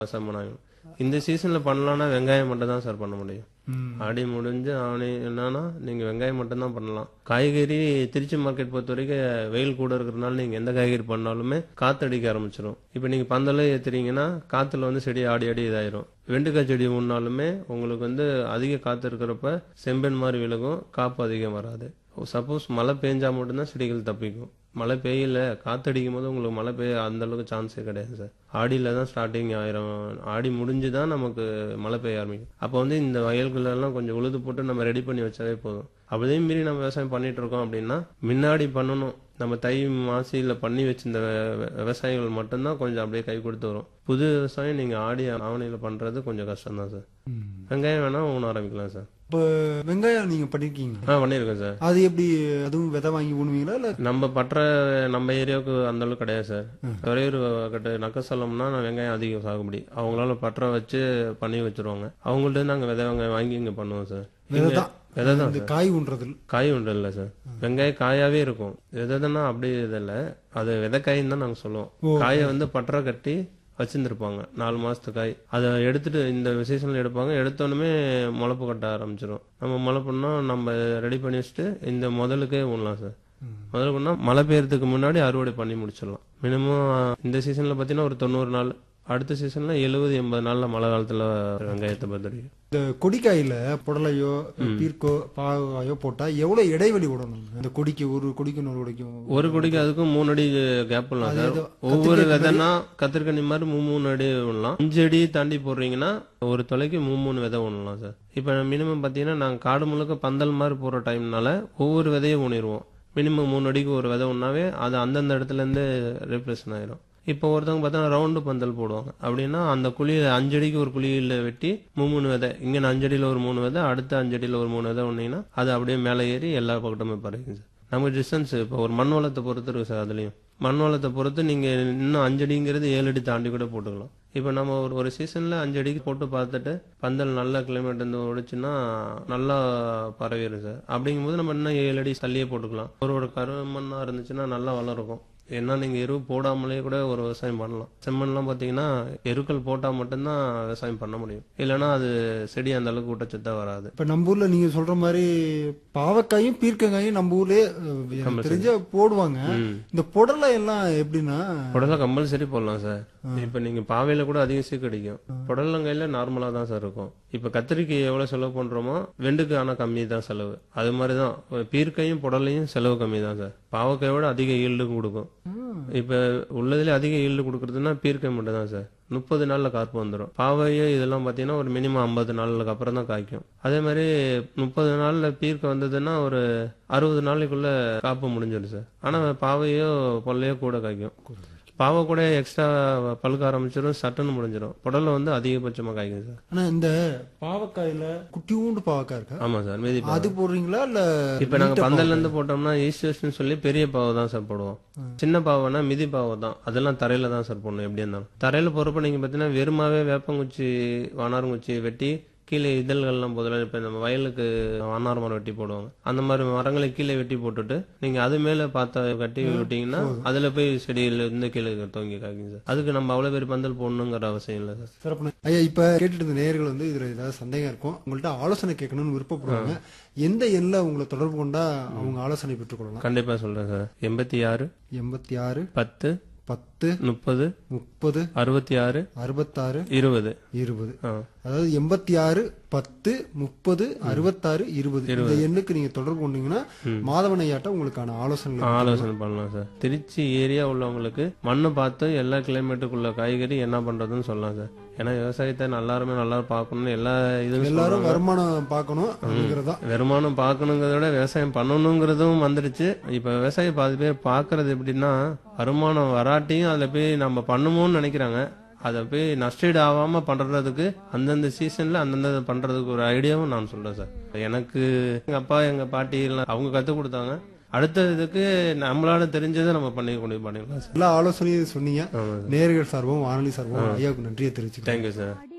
விவசாயம் பண்ணாங்க இந்த சீசன்ல பண்ணலாம்னா வெங்காயம் மட்டும் தான் சார் பண்ண முடியும் ம். ஆடி முடிஞ்சு ஆவணி என்னன்னா நீங்க வெங்காயம் மட்டும் தான் பண்ணலாம் காய்கறி திருச்சி மார்க்கெட் பொறுத்த வரைக்கும் வெயில் கூட இருக்கிறதுனால நீங்க எந்த காய்கறி பண்ணாலுமே காத்தடிக்க ஆரம்பிச்சிடும் இப்போ நீங்க பந்தலே ஏத்துறீங்கன்னா காத்துல வந்து செடி ஆடி ஆடி இதாயிரும் வெண்டைக்காய் செடி முன்னாலுமே உங்களுக்கு வந்து அதிக காத்து இருக்கிறப்ப செம்பெண் மாதிரி விலகும் காப்பு அதிகம் வராது சப்போஸ் மழை பெஞ்சா மட்டும்தான் செடிகள் தப்பிக்கும் மழை பெய்யல காத்தடிக்கும் போது உங்களுக்கு மழை பெய்ய அந்த அளவுக்கு சான்ஸே கிடையாது சார் ஆடியில தான் ஸ்டார்டிங் ஆயிரும் ஆடி முடிஞ்சு தான் நமக்கு மழை பெய்ய ஆரம்பிக்கும் அப்போ வந்து இந்த வயல்களெல்லாம் கொஞ்சம் உழுது போட்டு நம்ம ரெடி பண்ணி வச்சாவே போதும் அப்படியே மீறி நம்ம விவசாயம் பண்ணிட்டு இருக்கோம் அப்படின்னா முன்னாடி பண்ணணும் நம்ம தை மாசியில பண்ணி வச்சிருந்த வெ- வெ- விவசாயிகள் மட்டும்தான் கொஞ்சம் அப்படியே கை கொடுத்து வரும் புது விவசாயம் நீங்க ஆடி ஆவணியில பண்றது கொஞ்சம் கஷ்டம் தான் சார் ம். வெங்காயம் வேணா ஊன ஆரம்பிக்கலாம் சார் இப்ப வெங்காயம் நீங்க பண்ணிருக்கீங்க ஆ பண்ணியிருக்கேன் சார் அது எப்படி அதுவும் விதை வாங்கி ஊனுவீங்களா இல்ல நம்ம பற்ற நம்ம ஏரியாவுக்கு அந்த அளவுக்கு கிடையாது சார் துறையூர் கிட்ட நக்கசலம்னா நான் வெங்காயம் அதிகம் சாகுபடி அவங்களால பற்ற வச்சு பண்ணி வச்சிருவாங்க அவங்கள்ட்ட நாங்கள் விதை வெங்காயம் வாங்கி இங்க பண்ணுவோம் சார் விதை இங்க- தான். விதை தான் இந்த சார் காய் ஊன்றதில் காய் உண்டு இல்லை சார் வெங்காயம் காயாவே இருக்கும் விதைன்னா அப்படி இதில்ல அது விதைக்காயின்னு தான் நாங்க சொல்லுவோம் காயை வந்து பற்ற கட்டி வச்சிருந்துருப்பாங்க நாலு மாசத்து காய் அதை எடுத்துட்டு இந்த சீசன்ல எடுப்பாங்க எடுத்தோடனே முளப்பு கட்ட ஆரம்பிச்சிடும் நம்ம முளப்புனா நம்ம ரெடி பண்ணி வச்சுட்டு இந்த முதலுக்கே ஊனலாம் சார் முதல்ல பண்ணா மழை பெய்யறதுக்கு முன்னாடி அறுவடை பண்ணி முடிச்சிடலாம் மினிமம் இந்த சீசன்ல பாத்தீங்கன்னா ஒரு தொண்ணூறு நாள் அடுத்த சீசன்ல எழுபது எண்பது நாள்ல மழை காலத்துல வெங்காயத்தை பொறுத்த வரைக்கும் இந்த கொடிக்காயில புடலையோ பீர்க்கோ பாகாயோ போட்டா எவ்வளவு இடைவெளி விடணும் இந்த கொடிக்கு ஒரு கொடிக்கு இன்னொரு கொடிக்கும் ஒரு கொடிக்கு அதுக்கும் மூணு அடி கேப் பண்ணலாம் சார் ஏதோ ஒவ்வொரு விதைனா கத்திரிக்கனி மாதிரி மூணு மூணு அடி விடலாம் அஞ்சு அடி தாண்டி போடுறீங்கன்னா ஒரு தொலைக்கு மூணு மூணு விதை விடலாம் சார் இப்போ மினிமம் பார்த்தீங்கன்னா நாங்கள் காடு முழுக்க பந்தல் மாதிரி போடுற டைம்னால ஒவ்வொரு விதையும் ஊனிடுவோம் மினிமம் மூணு அடிக்கு ஒரு விதை ஒன்றாவே அது அந்தந்த இடத்துல இருந்து ரிப்ளேஷன் ஆயிரும் இப்போ ஒருத்தவங்க பார்த்தா ரவுண்டு பந்தல் போடுவாங்க அப்படின்னா அந்த குழியில அஞ்சு அடிக்கு ஒரு குழியில வெட்டி மூணு மூணு விதை இங்க அஞ்சு அடியில ஒரு மூணு விதை அடுத்த அஞ்சு அடியில ஒரு மூணு விதை ஒன்னீங்கன்னா அது அப்படியே மேலே ஏறி எல்லா பக்கத்துமே பறக்குங்க சார் நமக்கு டிஸ்டன்ஸ் இப்போ ஒரு மண் வளத்தை பொறுத்து இருக்கு சார் அதுலயும் மண் வளத்தை பொறுத்து நீங்க இன்னும் அஞ்சு அடிங்கிறது ஏழு அடி தாண்டி கூட போட்டுக்கலாம் இப்போ நம்ம ஒரு ஒரு சீசன்ல அஞ்சு அடிக்கு போட்டு பார்த்துட்டு பந்தல் நல்ல கிளைமேட் இருந்து ஒடிச்சுன்னா நல்லா பரவிடும் சார் அப்படிங்கும்போது நம்ம இன்னும் ஏழு அடி தள்ளியே போட்டுக்கலாம் ஒரு ஒரு கருமண்ணா இருந்துச்சுன்னா நல்லா வளரும் ஏன்னா நீங்க எரு போடாமலே கூட ஒரு விவசாயம் பண்ணலாம் செம்மண்லாம் பாத்தீங்கன்னா எருக்கள் போட்டா மட்டும்தான் விவசாயம் பண்ண முடியும் இல்லைன்னா அது செடி அந்த அளவுக்கு ஊட்டச்சத்தா வராது இப்ப நம்ம ஊர்ல நீங்க சொல்ற மாதிரி பாவக்காயும் பீர்க்கங்காயும் நம்ம ஊர்லயே அஹ், எனக்கு தெரிஞ்ச போடுவாங்க ம். இந்த புடலை எல்லாம் எப்படின்னா புடலை கம்பல்சரி போடலாம் சார் இப்ப நீங்க பாவையில கூட அதிகம் சீக்கு அடிக்கும் புடலங்காயில நார்மலா தான் சார் இருக்கும் இப்ப கத்திரிக்காய் எவ்வளவு செலவு பண்றோமோ வெண்டுக்கு ஆனா கம்மி தான் செலவு அது மாதிரிதான் பீர்க்கையும் புடலையும் செலவு கம்மி தான் சார் பாவக்காயை விட அதிக ஈல்டு கொடுக்கும் இப்ப உள்ளதுல அதிக ஈல்டு கொடுக்கறதுன்னா பீர்க்காய் மட்டும் தான் சார் முப்பது நாள்ல காப்பு வந்துடும் பாவையோ இதெல்லாம் பாத்தீங்கன்னா ஒரு மினிமம் ஐம்பது நாளுக்கு அப்புறம் தான் காய்க்கும் அதே மாதிரி முப்பது நாள்ல பீர்க்க வந்ததுன்னா ஒரு அறுபது நாளைக்குள்ள காப்பு முடிஞ்சிடும் சார் ஆனா பாவையோ பொல்லையோ கூட காய்க்கும் பாவை கூட எக்ஸ்ட்ரா பழுக்க ஆரம்பிச்சிடும் சட்டுன்னு முடிஞ்சிடும் புடலை வந்து அதிகபட்சமா காய்க்கும் சார் ஆனா இந்த பாவக்காயில குட்டியூண்டு பாவக்காய் இருக்கா ஆமா சார் மீதி அது போடுறீங்களா இல்ல இப்ப நாங்க பந்தல்ல இருந்து போட்டோம்னா ஈஸ்ட் வெஸ்ட்னு சொல்லி பெரிய பாவை தான் சார் போடுவோம் சின்ன பாவைனா மிதி பாவை தான் அதெல்லாம் தரையில தான் சார் போடணும் எப்படி இருந்தாலும் தரையில போறப்ப நீங்க பாத்தீங்கன்னா வெறுமாவே வேப்பங்குச்சி வானாரங்குச்சி வெட்டி கீழே இதழ்கள்லாம் போதில் இப்போ நம்ம வயலுக்கு வானார் மரம் வெட்டி போடுவாங்க அந்த மாதிரி மரங்களை கீழே வெட்டி போட்டுட்டு நீங்க அது மேல பார்த்த கட்டி விட்டீங்கன்னா அதுல போய் செடியில இருந்து கீழே தொங்கி காய்க்கும் சார் அதுக்கு நம்ம அவ்வளவு பேர் பந்தல் போடணுங்கிற அவசியம் இல்லை சார் சிறப்பு ஐயா இப்ப கேட்டுட்டு இருந்த நேயர்கள் வந்து இதுல ஏதாவது சந்தேகம் இருக்கும் உங்கள்ட்ட ஆலோசனை கேட்கணும்னு விருப்பப்படுவாங்க எந்த எண்ணில் உங்களை தொடர்பு கொண்டா அவங்க ஆலோசனை பெற்றுக்கொள்ளலாம் கண்டிப்பா சொல்றேன் சார் எண்பத்தி ஆறு எண்பத்தி ஆறு பத்து பத்து முப்பது முப்பது அறுபத்தி ஆறு அறுபத்தாறு இருபது இருபது ஆ அதாவது எண்பத்தி ஆறு பத்து முப்பது அறுபத்தாறு இருபது இந்த எண்ணுக்கு நீங்க தொடர்பு கொண்டீங்கன்னா மாதவன் ஐயாட்ட உங்களுக்கான ஆலோசனை ஆலோசனை பண்ணலாம் சார் திருச்சி ஏரியா உள்ளவங்களுக்கு மண்ணை பார்த்து எல்லா கிளைமேட்டுக்குள்ள காய்கறி என்ன பண்றதுன்னு சொல்லலாம் சார் ஏன்னா விவசாயத்தை நல்லாருமே நல்லா பார்க்கணும்னு எல்லா இதுவும் எல்லாரும் வருமானம் பார்க்கணும் அப்படிங்கறதா வருமானம் பார்க்கணுங்கிறத விட விவசாயம் பண்ணணுங்கிறதும் வந்துடுச்சு இப்ப விவசாயம் பாதி பேர் பாக்குறது எப்படின்னா வருமானம் வராட்டியும் அதுல போய் நம்ம பண்ணுமோன்னு நினைக்கிறாங்க அதை போய் நஷ்டீடு ஆகாம பண்றதுக்கு அந்தந்த சீசன்ல அந்தந்த பண்றதுக்கு ஒரு ஐடியாவும் நான் சொல்றேன் சார் எனக்கு எங்க அப்பா எங்க பாட்டி எல்லாம் அவங்க கத்து கொடுத்தாங்க அடுத்த இதுக்கு நம்மளால தெரிஞ்சதை நம்ம பண்ணி கொண்டு போய் பண்ணிக்கலாம் சார் எல்லா ஆலோசனையும் சொன்னீங்க நேர்கள் சார்பும் வானொலி சார்பும் ஐயாவுக்கு நன்றியை தெரிவிச்சுக்கிறேன் தேங்க்யூ சார்